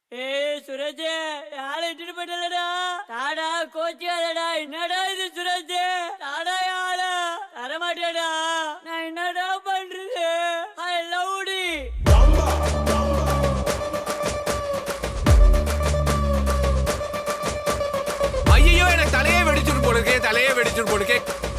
ஏய் சுரஜ் யாரை இட்டுட்டு போயிட்டலடா தாடா கோச்சியாதடா என்னடா இது சுரஜ் தாடா யாரா தரமாட்டியாடா நான் என்னடா பண்றது ஐ லவ் டி ஐயோ எனக்கு தலையே வெடிச்சுட்டு போடுக்கே தலையே வெடிச்சுட்டு போடுக்கே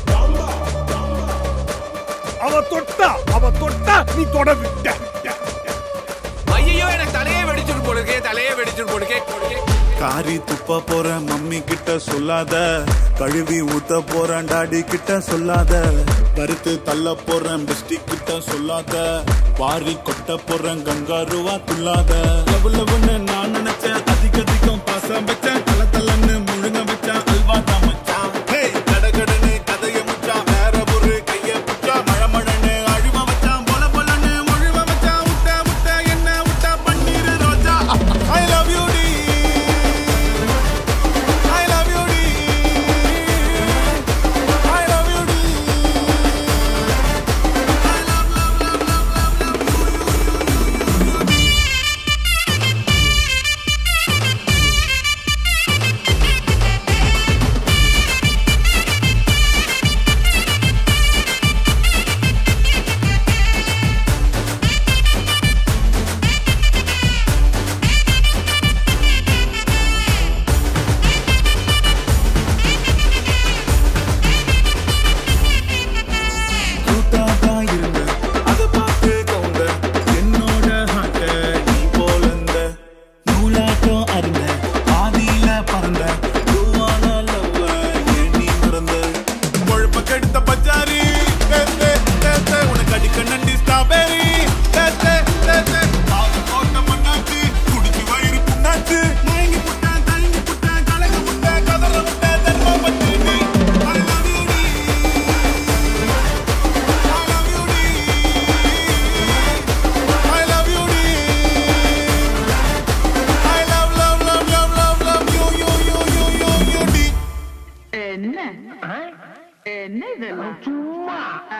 அவ தொட்டா அவ தொட்டா நீ தொட விட்ட ஐயோ எனக்கு தலையே வெடிச்சுட்டு போடுக்கே தலையே வெடிச்சுட்டு போடுக்கே காரி துப்ப போற மம்மி கிட்ட சொல்லாத கழுவி ஊத்த போறேன் டாடி கிட்ட சொல்லாத கருத்து தள்ள போறேன் பெஸ்டி கிட்ட சொல்லாத வாரி கொட்ட போறேன் கங்காருவா துள்ளாத லவ் லவ்னு நான் நினைச்சேன் அதிக அதிகம் பாசம் வச்சேன் தல தலன்னு முழுங்க வச்சேன் அல்வா தான் மச்சான் ஹேய் கடகடன்னு கதைய முச்சான் வேற ஒரு கைய புச்சா மழை மழன்னு அழிவ வச்சான் பொல பொலன்னு முழுவ வச்சான் முட்டை முட்டை என்ன முட்டை பன்னீர் ரோஜா ஐ லவ் யூ டி I love you, D. I love you, D. I love, love, love, love, love, love. கூட்டாதா இருந்த, அத பார்த்து கவுந்த. என்னோட heart அ நீ போலந்த. நூலாட்டம் அருந்த, பாதியில பறந்த. பூவான love அ ஏன் நீ மறந்த? கொழுப்ப கெடுத்த பச்சாரி தே, தே, தே, தே. உனக்கு அடிக்க நண்டி strawberry. தே, தே, தே, தே. பாவு போட்ட மண்ணாச்சு, குடிச்சு வயிறு புண்ணாச்சு. மயங்கி புட்டேன், தயங்கி புட்டேன், கலங்க புட்டேன், கதற விட்டேன், தர்ம பத்தினி. I love you, டி. I love you, D. I love you, D. I love, love, love, love, love, love you, you, you, you, you, you, D. என்ன என்ன இதெல்லாம் சும்மா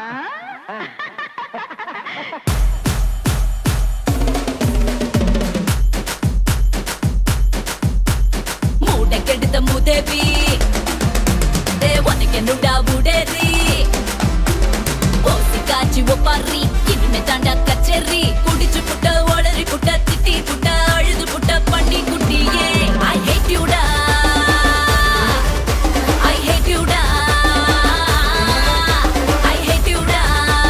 மூட கெடுத்த முதவி ஏ உனக்கு என்னடா உடறி ஓசி காய்ச்சி ஒப்பாரி இனிமே தாண்டா கச்சேரி குடிச்சு புட்ட ஒளறி புட்ட திட்டி புட்ட அழுது புட்ட பண்ணி குட்டியே ஐ ஹேட் யூடா ஐ ஹேட் யூடா ஐ ஹேட் யூடா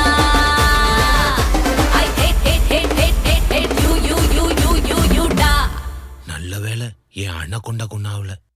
I hate hate hate hate hate hate you you you you you you டா நல்ல வேலை என் அண்ணா கொண்டா கொண்டாவல